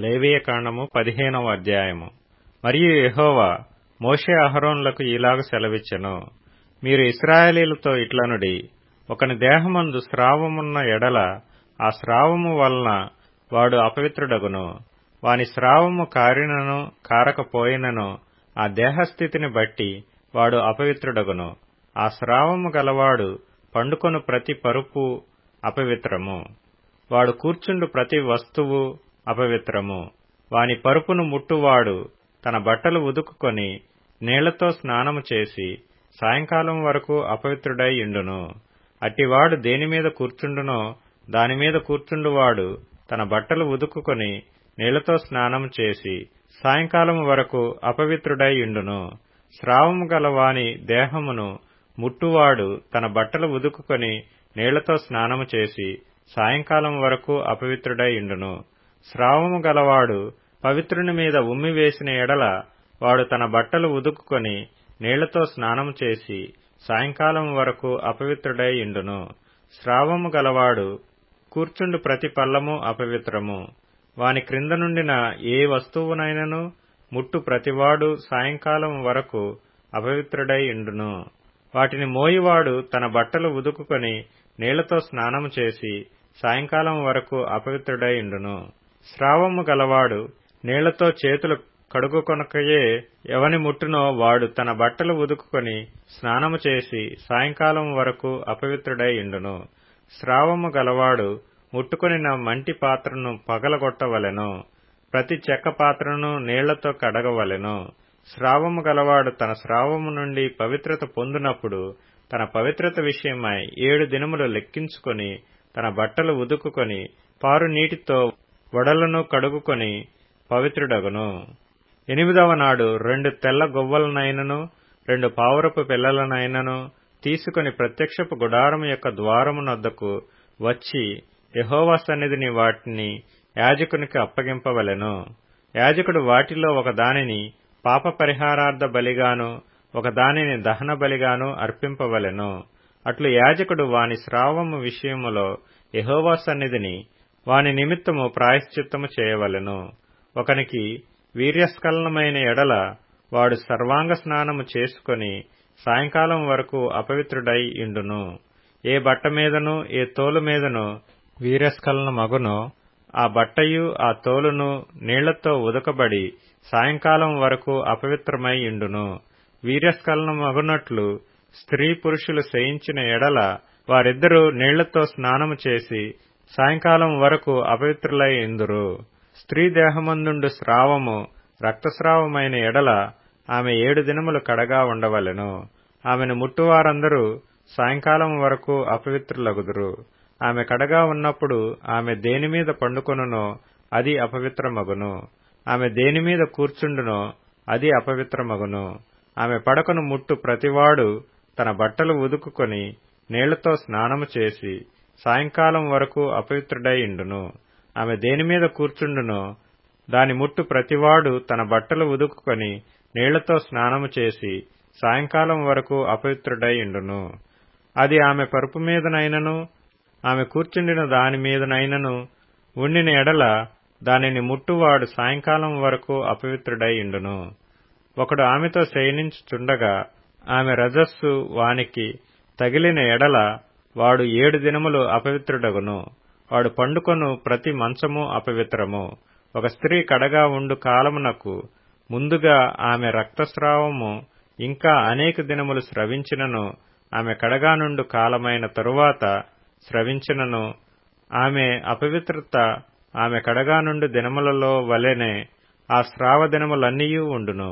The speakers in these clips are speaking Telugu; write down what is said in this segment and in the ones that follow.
లేవియ కాండము పదిహేనవ అధ్యాయము మరియు యెహోవా మోషే అహరోన్లకు ఈలాగ సెలవిచ్చెను మీరు ఇస్రాయేలీలతో ఇట్లనుడి ఒకని దేహమందు స్రావమున్న ఎడల ఆ స్రావము వలన వాడు అపవిత్రుడగును వాని స్రావము కారినను కారకపోయినను ఆ దేహస్థితిని బట్టి వాడు అపవిత్రుడగును ఆ స్రావము గలవాడు పండుకొను ప్రతి పరుపు అపవిత్రము వాడు కూర్చుండు ప్రతి వస్తువు అపవిత్రము వాని పరుపును ముట్టువాడు తన బట్టలు ఉదుకుకొని నీళ్లతో స్నానము చేసి సాయంకాలం వరకు అపవిత్రుడై ఇండును అట్టివాడు దేనిమీద కూర్చుండునో దానిమీద కూర్చుండువాడు తన బట్టలు ఉదుకుకొని నీళ్లతో స్నానము చేసి సాయంకాలం వరకు అపవిత్రుడై ఇండును స్రావము గల వాని దేహమును ముట్టువాడు తన బట్టలు ఉదుకుకొని నీళ్లతో స్నానము చేసి సాయంకాలం వరకు అపవిత్రుడై ఇండును స్రావము గలవాడు పవిత్రుని మీద ఉమ్మి వేసిన ఎడల వాడు తన బట్టలు ఉదుకుకొని నీళ్లతో స్నానము చేసి సాయంకాలం వరకు అపవిత్రుడై ఇండును స్రావము గలవాడు కూర్చుండు ప్రతి పల్లము అపవిత్రము వాని క్రింద నుండిన ఏ వస్తువునైనను ముట్టు ప్రతివాడు సాయంకాలం వరకు అపవిత్రుడై ఇండును వాటిని మోయివాడు తన బట్టలు ఉదుకుకొని నీళ్లతో స్నానము చేసి సాయంకాలం వరకు అపవిత్రుడై ఇండును స్రావము గలవాడు నీళ్లతో చేతులు కడుగుకొనకయే ఎవని ముట్టునో వాడు తన బట్టలు ఉదుకుకొని స్నానము చేసి సాయంకాలం వరకు అపవిత్రుడై ఇండును స్రావము గలవాడు ముట్టుకొనిన మంటి పాత్రను పగలగొట్టవలెను ప్రతి చెక్క పాత్రను నీళ్లతో కడగవలెను స్రావము గలవాడు తన స్రావము నుండి పవిత్రత పొందునప్పుడు తన పవిత్రత విషయమై ఏడు దినములు లెక్కించుకొని తన బట్టలు ఉదుకుకొని పారు నీటితో వడలను కడుగుకొని పవిత్రుడగును ఎనిమిదవ నాడు రెండు తెల్ల గొవ్వలనైనను రెండు పావురపు పిల్లలనైనను తీసుకుని ప్రత్యక్షపు గుడారము యొక్క ద్వారమునొద్దకు వచ్చి యహోవా సన్నిధిని వాటిని యాజకునికి అప్పగింపవలెను యాజకుడు వాటిలో ఒక దానిని పాప పరిహారార్థ బలిగాను ఒక దానిని దహన బలిగాను అర్పింపవలెను అట్లు యాజకుడు వాని స్రావము విషయములో యహోవా సన్నిధిని వాని నిమిత్తము ప్రాయశ్చిత్తము చేయవలెను ఒకనికి వీర్యస్ఖలనమైన ఎడల వాడు సర్వాంగ స్నానము చేసుకొని సాయంకాలం వరకు అపవిత్రుడై ఇండును ఏ బట్ట మీదను ఏ తోలు మీదను వీర్యస్ఖలన మగునో ఆ బట్టయు ఆ తోలును నీళ్లతో ఉదకబడి సాయంకాలం వరకు అపవిత్రమై ఇండును వీర్యస్ఖలన మగునట్లు స్త్రీ పురుషులు శయించిన ఎడల వారిద్దరూ నీళ్లతో స్నానము చేసి సాయంకాలం వరకు అపవిత్రులై ఇందురు స్త్రీ దేహమందుండు స్రావము రక్తస్రావమైన ఎడల ఆమె ఏడు దినములు కడగా ఉండవలెను ఆమెను ముట్టువారందరూ సాయంకాలం వరకు అపవిత్రులగుదురు ఆమె కడగా ఉన్నప్పుడు ఆమె దేనిమీద పండుకొనునో అది అపవిత్రమగును ఆమె దేనిమీద కూర్చుండునో అది అపవిత్రమగును ఆమె పడకను ముట్టు ప్రతివాడు తన బట్టలు ఉదుకుకొని నీళ్లతో స్నానము చేసి సాయంకాలం వరకు అపవిత్రుడై ఇండును ఆమె దేనిమీద కూర్చుండునో దాని ముట్టు ప్రతివాడు తన బట్టలు ఉదుకుకొని నీళ్లతో స్నానము చేసి సాయంకాలం వరకు అపవిత్రుడై ఇండును అది ఆమె పరుపు మీదనైనను ఆమె కూర్చుండిన దాని మీదనైనను ఉండిన ఎడల దానిని ముట్టువాడు సాయంకాలం వరకు అపవిత్రుడై ఇండును ఒకడు ఆమెతో శయనించుచుండగా ఆమె రజస్సు వానికి తగిలిన ఎడల వాడు ఏడు దినములు అపవిత్రుడగును వాడు పండుకొను ప్రతి మంచము అపవిత్రము ఒక స్త్రీ కడగా ఉండు కాలమునకు ముందుగా ఆమె రక్తస్రావము ఇంకా అనేక దినములు స్రవించినను ఆమె కడగా నుండు కాలమైన తరువాత స్రవించినను ఆమె అపవిత్రత ఆమె కడగా నుండి దినములలో వలెనే ఆ స్రావ దినములన్నీయూ ఉండును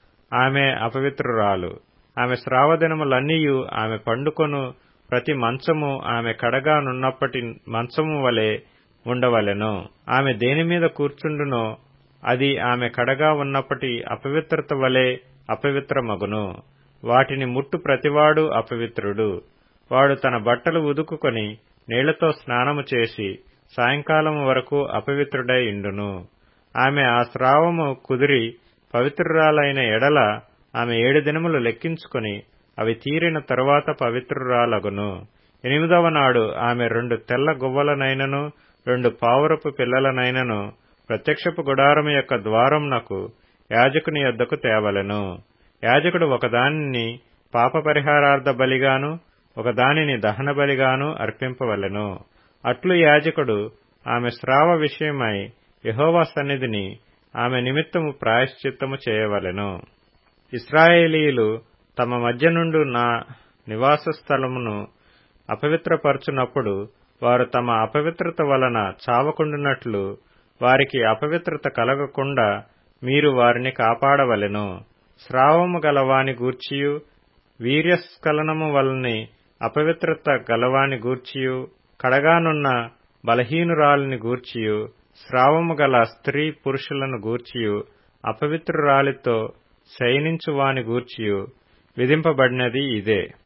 ఆమె అపవిత్రురాలు ఆమె స్రావ దినములన్నీయూ ఆమె పండుకొను ప్రతి మంచము ఆమె కడగా నున్నప్పటి మంచము వలె ఉండవలెను ఆమె దేనిమీద కూర్చుండునో అది ఆమె కడగా ఉన్నప్పటి అపవిత్రత వలె అపవిత్రమగును వాటిని ముట్టు ప్రతివాడు అపవిత్రుడు వాడు తన బట్టలు ఉదుకుకొని నీళ్లతో స్నానము చేసి సాయంకాలం వరకు అపవిత్రుడై ఇండును ఆమె ఆ స్రావము కుదిరి పవిత్రురాలైన ఎడల ఆమె ఏడు దినములు లెక్కించుకొని అవి తీరిన తరువాత పవిత్రురాలగును ఎనిమిదవ నాడు ఆమె రెండు తెల్ల గువ్వలనైనను రెండు పావురపు పిల్లలనైనను ప్రత్యక్షపు గుడారము యొక్క ద్వారమునకు యాజకుని యొద్దకు తేవలెను యాజకుడు ఒకదానిని పాప పరిహారార్థ బలిగాను ఒకదానిని దహన బలిగాను అర్పింపవలెను అట్లు యాజకుడు ఆమె స్రావ విషయమై యహోవా సన్నిధిని ఆమె నిమిత్తము ప్రాయశ్చిత్తము చేయవలెను ఇస్రాయేలీలు తమ మధ్య నుండు నా నివాస స్థలమును అపవిత్రపరచునప్పుడు వారు తమ అపవిత్రత వలన చావకుండునట్లు వారికి అపవిత్రత కలగకుండా మీరు వారిని కాపాడవలెను స్రావము గలవాని గూర్చియు వీర్యస్ఖలనము వలని అపవిత్రత గలవాని గూర్చియు కడగానున్న బలహీనురాలిని గూర్చియు స్రావము గల స్త్రీ పురుషులను గూర్చియు అపవిత్రురాలితో శయనించువాని గూర్చియు విధింపబడినది ఇదే